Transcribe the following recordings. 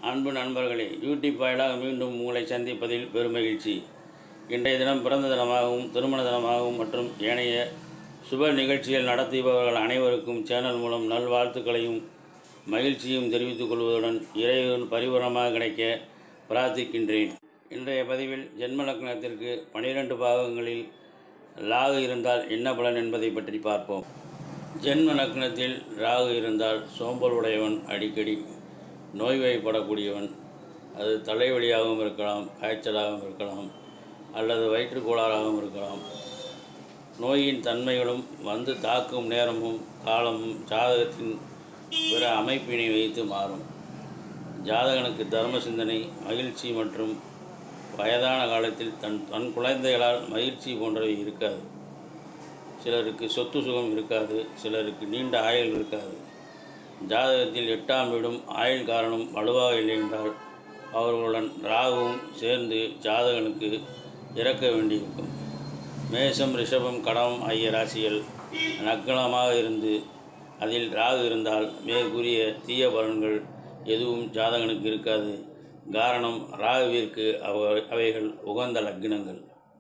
அன்பு நண்பர்களே யூடியூப் வாயிலாக மீண்டும் உங்களை சந்திப்பதில் பெருமகிழ்ச்சி இன்றைய தினம் பிறந்த தினமாகவும் திருமண தினமாகவும் மற்றும் ஏனைய சுப நிகழ்ச்சிகள் நடத்துபவர்கள் அனைவருக்கும் சேனல் மூலம் நல்வாழ்த்துக்களையும் மகிழ்ச்சியும் தெரிவித்துக் கொள்வதுடன் இறைவன் பரிபூரணமாக கிடைக்க பிரார்த்திக்கின்றேன் இன்றைய பதிவில் ஜென்ம லக்னத்திற்கு பனிரெண்டு பாகங்களில் லாகு இருந்தால் என்ன பலன் என்பதை பற்றி பார்ப்போம் ஜென்ம லக்னத்தில் ராகு இருந்தால் சோம்பல் உடையவன் அடிக்கடி நோய்வாய்ப்படக்கூடியவன் அது தலைவலியாகவும் இருக்கலாம் காய்ச்சலாகவும் இருக்கலாம் அல்லது வயிற்றுக்கோளாறாகவும் இருக்கலாம் நோயின் தன்மைகளும் வந்து தாக்கும் நேரமும் காலமும் ஜாதகத்தின் பிற அமைப்பினை வைத்து மாறும் ஜாதகனுக்கு தர்ம சிந்தனை மகிழ்ச்சி மற்றும் வயதான காலத்தில் தன் தன் குழந்தைகளால் மகிழ்ச்சி போன்றவை இருக்காது சிலருக்கு சொத்து சுகம் இருக்காது சிலருக்கு நீண்ட ஆயுள் இருக்காது ஜாதகத்தில் எட்டாம் வீடும் ஆயுள் காரணம் வலுவாக இல்லை என்றால் அவர்களுடன் ராகுவும் சேர்ந்து ஜாதகனுக்கு இறக்க வேண்டியிருக்கும் மேஷம் ரிஷபம் கடகம் ஆகிய ராசிகள் நக்கலமாக இருந்து அதில் ராகு இருந்தால் மேற்கூறிய தீய பலன்கள் எதுவும் ஜாதகனுக்கு இருக்காது காரணம் ராகுவிற்கு அவ அவைகள் உகந்த லக்னங்கள்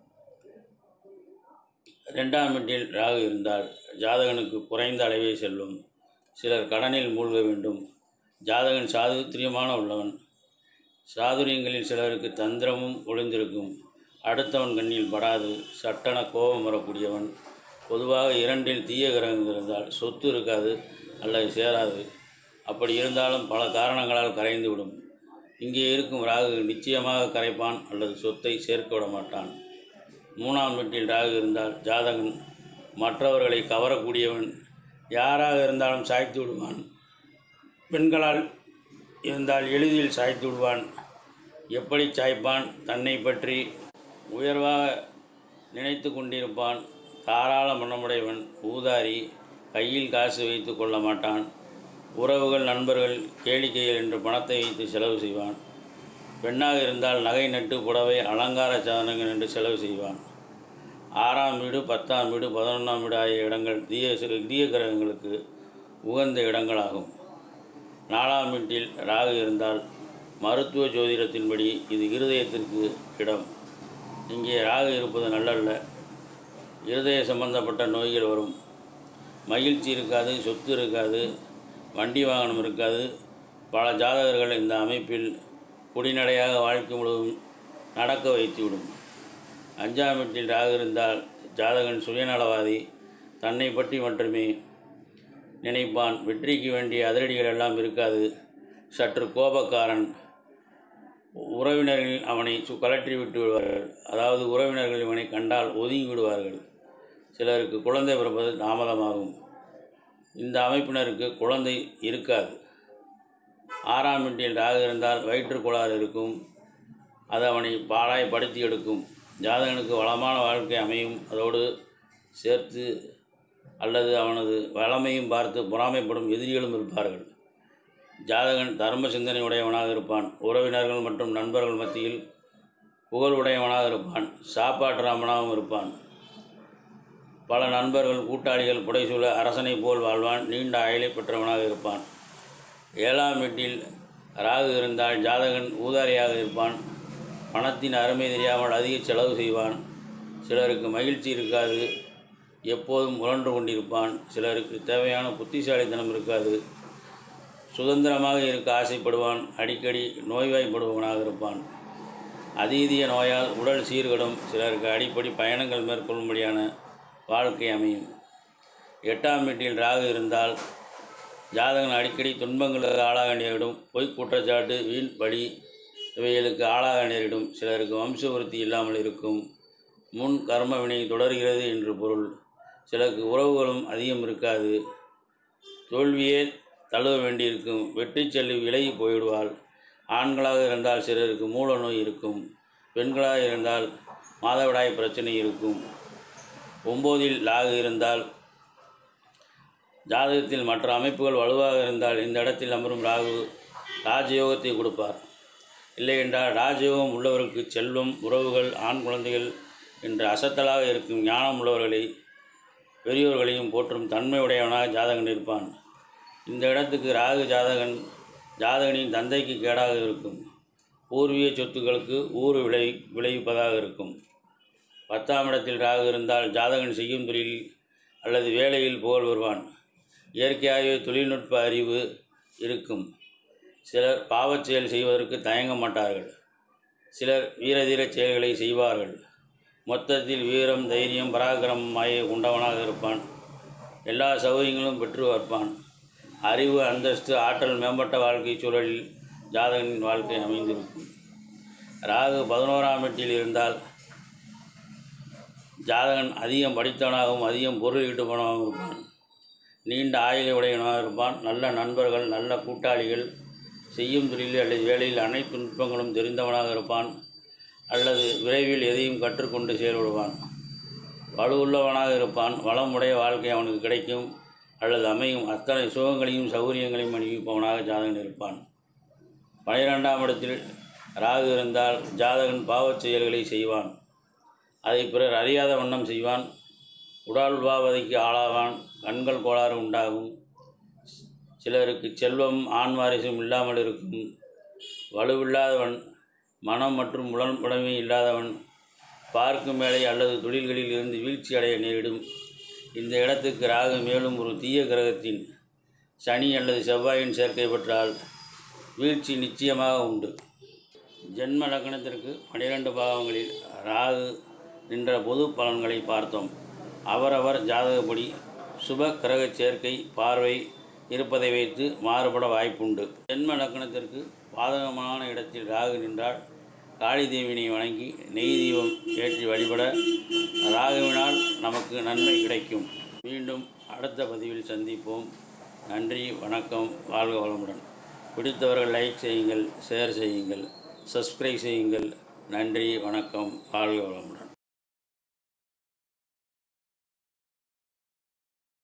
ரெண்டாம் வீட்டில் ராகு இருந்தால் ஜாதகனுக்கு குறைந்த அளவே செல்லும் சிலர் கடனில் மூழ்க வேண்டும் ஜாதகன் சாதுத்திரியமான உள்ளவன் சாதுரியங்களில் சிலருக்கு தந்திரமும் ஒளிந்திருக்கும் அடுத்தவன் கண்ணில் படாது சட்டன கோபம் வரக்கூடியவன் பொதுவாக இரண்டில் தீய கிரகங்கள் இருந்தால் சொத்து இருக்காது அல்லது சேராது அப்படி இருந்தாலும் பல காரணங்களால் கரைந்துவிடும் இங்கே இருக்கும் ராகு நிச்சயமாக கரைப்பான் அல்லது சொத்தை சேர்க்க விட மாட்டான் மூணாம் வீட்டில் ராகு இருந்தால் ஜாதகன் மற்றவர்களை கவரக்கூடியவன் யாராக இருந்தாலும் சாய்த்து விடுவான் பெண்களால் இருந்தால் எளிதில் சாய்த்து விடுவான் எப்படி சாய்ப்பான் தன்னை பற்றி உயர்வாக நினைத்து கொண்டிருப்பான் தாராள மனமுடையவன் ஊதாரி கையில் காசு வைத்து கொள்ள மாட்டான் உறவுகள் நண்பர்கள் கேளிக்கைகள் என்று பணத்தை வைத்து செலவு செய்வான் பெண்ணாக இருந்தால் நகை நட்டு புடவை அலங்கார சாதனங்கள் என்று செலவு செய்வான் ஆறாம் வீடு பத்தாம் வீடு பதினொன்றாம் வீடு ஆகிய இடங்கள் தீய தீய கிரகங்களுக்கு உகந்த இடங்களாகும் நாலாம் வீட்டில் ராகு இருந்தால் மருத்துவ ஜோதிடத்தின்படி இது இருதயத்திற்கு இடம் இங்கே ராகு இருப்பது நல்லல்ல இருதய சம்பந்தப்பட்ட நோய்கள் வரும் மகிழ்ச்சி இருக்காது சொத்து இருக்காது வண்டி வாகனம் இருக்காது பல ஜாதகர்கள் இந்த அமைப்பில் குடிநடையாக வாழ்க்கை முழுவதும் நடக்க வைத்துவிடும் அஞ்சாம் வீட்டில் ராகு இருந்தால் ஜாதகன் சுயநலவாதி தன்னை பற்றி மட்டுமே நினைப்பான் வெற்றிக்கு வேண்டிய அதிரடிகள் எல்லாம் இருக்காது சற்று கோபக்காரன் உறவினர்கள் அவனை சு கலற்றி விட்டு விடுவார்கள் அதாவது உறவினர்கள் இவனை கண்டால் ஒதுங்கி விடுவார்கள் சிலருக்கு குழந்தை பிறப்பது தாமதமாகும் இந்த அமைப்பினருக்கு குழந்தை இருக்காது ஆறாம் வீட்டில் ராகு இருந்தால் வயிற்றுக் கோளாறு இருக்கும் அது அவனை பாழாய்ப்படுத்தி எடுக்கும் ஜாதகனுக்கு வளமான வாழ்க்கை அமையும் அதோடு சேர்த்து அல்லது அவனது வளமையும் பார்த்து பொறாமைப்படும் எதிரிகளும் இருப்பார்கள் ஜாதகன் தர்ம சிந்தனை உடையவனாக இருப்பான் உறவினர்கள் மற்றும் நண்பர்கள் மத்தியில் புகழ் உடையவனாக இருப்பான் சாப்பாட்டுராமனாகவும் இருப்பான் பல நண்பர்கள் கூட்டாளிகள் புடைசூழ அரசனை போல் வாழ்வான் நீண்ட ஆயுளை பெற்றவனாக இருப்பான் ஏழாம் வீட்டில் ராகு இருந்தால் ஜாதகன் ஊதாரியாக இருப்பான் பணத்தின் அருமை தெரியாமல் அதிக செலவு செய்வான் சிலருக்கு மகிழ்ச்சி இருக்காது எப்போதும் உழன்று கொண்டிருப்பான் சிலருக்கு தேவையான புத்திசாலித்தனம் இருக்காது சுதந்திரமாக இருக்க ஆசைப்படுவான் அடிக்கடி நோய்வாய்ப்படுபவனாக இருப்பான் அதீதிய நோயால் உடல் சீர்கடும் சிலருக்கு அடிப்படை பயணங்கள் மேற்கொள்ளும்படியான வாழ்க்கை அமையும் எட்டாம் வீட்டில் ராகு இருந்தால் ஜாதகன் அடிக்கடி துன்பங்களுக்கு ஆளாக நேரிடும் பொய் குற்றச்சாட்டு வீண் பலி இவைகளுக்கு ஆளாக நேரிடும் சிலருக்கு வம்சவருத்தி இல்லாமல் இருக்கும் முன் கர்ம வினை தொடர்கிறது என்று பொருள் சிலருக்கு உறவுகளும் அதிகம் இருக்காது தோல்வியே தழுவ வேண்டியிருக்கும் வெற்றி செல்லி விலகி போயிடுவாள் ஆண்களாக இருந்தால் சிலருக்கு மூல நோய் இருக்கும் பெண்களாக இருந்தால் மாதவிடாய் பிரச்சனை இருக்கும் ஒம்போதில் லாகு இருந்தால் ஜாதகத்தில் மற்ற அமைப்புகள் வலுவாக இருந்தால் இந்த இடத்தில் அமரும் ராகு ராஜயோகத்தை கொடுப்பார் இல்லை என்றால் ராஜயோகம் உள்ளவருக்கு செல்வம் உறவுகள் ஆண் குழந்தைகள் என்று அசத்தலாக இருக்கும் ஞானம் உள்ளவர்களை பெரியோர்களையும் போற்றும் தன்மை உடையவனாக ஜாதகன் இருப்பான் இந்த இடத்துக்கு ராகு ஜாதகன் ஜாதகனின் தந்தைக்கு கேடாக இருக்கும் பூர்வீக சொத்துக்களுக்கு ஊறு விளை விளைவிப்பதாக இருக்கும் பத்தாம் இடத்தில் ராகு இருந்தால் ஜாதகன் செய்யும் தொழிலில் அல்லது வேலையில் புகழ் வருவான் இயற்கையாகவே தொழில்நுட்ப அறிவு இருக்கும் சிலர் பாவச் செயல் செய்வதற்கு தயங்க மாட்டார்கள் சிலர் வீரதீர செயல்களை செய்வார்கள் மொத்தத்தில் வீரம் தைரியம் பராக்கிரமம் ஆகிய கொண்டவனாக இருப்பான் எல்லா சௌகரியங்களும் பெற்று வருப்பான் அறிவு அந்தஸ்து ஆற்றல் மேம்பட்ட வாழ்க்கை சூழலில் ஜாதகனின் வாழ்க்கை அமைந்திருக்கும் ராகு பதினோராம் வீட்டில் இருந்தால் ஜாதகன் அதிகம் படித்தவனாகவும் அதிகம் பொருள் ஈட்டுபவனாகவும் இருப்பான் நீண்ட ஆயுளை உடையவனாக இருப்பான் நல்ல நண்பர்கள் நல்ல கூட்டாளிகள் செய்யும் தொழிலில் அல்லது வேலையில் அனைத்து நுட்பங்களும் தெரிந்தவனாக இருப்பான் அல்லது விரைவில் எதையும் கற்றுக்கொண்டு செயல்படுவான் வலுவுள்ளவனாக இருப்பான் வளமுடைய வாழ்க்கை அவனுக்கு கிடைக்கும் அல்லது அமையும் அத்தனை சுகங்களையும் சௌகரியங்களையும் அணிவிப்பவனாக ஜாதகன் இருப்பான் பனிரெண்டாம் இடத்தில் ராகு இருந்தால் ஜாதகன் பாவச் செயல்களை செய்வான் அதை பிறர் அறியாத வண்ணம் செய்வான் உடல் உபாவதைக்கு ஆளாவான் கண்கள் கோளாறு உண்டாகும் சிலருக்கு செல்வம் ஆண் வாரிசும் இல்லாமல் இருக்கும் வலுவில்லாதவன் மனம் மற்றும் உடல் உடைமை இல்லாதவன் பார்க்கும் வேலை அல்லது தொழில்களில் இருந்து வீழ்ச்சி அடைய நேரிடும் இந்த இடத்துக்கு ராகு மேலும் ஒரு தீய கிரகத்தின் சனி அல்லது செவ்வாயின் சேர்க்கை பெற்றால் வீழ்ச்சி நிச்சயமாக உண்டு ஜென்ம லக்னத்திற்கு பனிரெண்டு பாவங்களில் ராகு நின்ற பொது பலன்களை பார்த்தோம் அவரவர் ஜாதகப்படி சுப கிரக சேர்க்கை பார்வை இருப்பதை வைத்து மாறுபட வாய்ப்புண்டு ஜென்ம லக்னத்திற்கு பாதகமான இடத்தில் ராகு நின்றால் காளி தேவினை வணங்கி நெய் தீபம் ஏற்றி வழிபட ராகுவினால் நமக்கு நன்மை கிடைக்கும் மீண்டும் அடுத்த பதிவில் சந்திப்போம் நன்றி வணக்கம் வாழ்க வளமுடன் பிடித்தவர்கள் லைக் செய்யுங்கள் ஷேர் செய்யுங்கள் சப்ஸ்கிரைப் செய்யுங்கள் நன்றி வணக்கம் வாழ்க வளமுடன்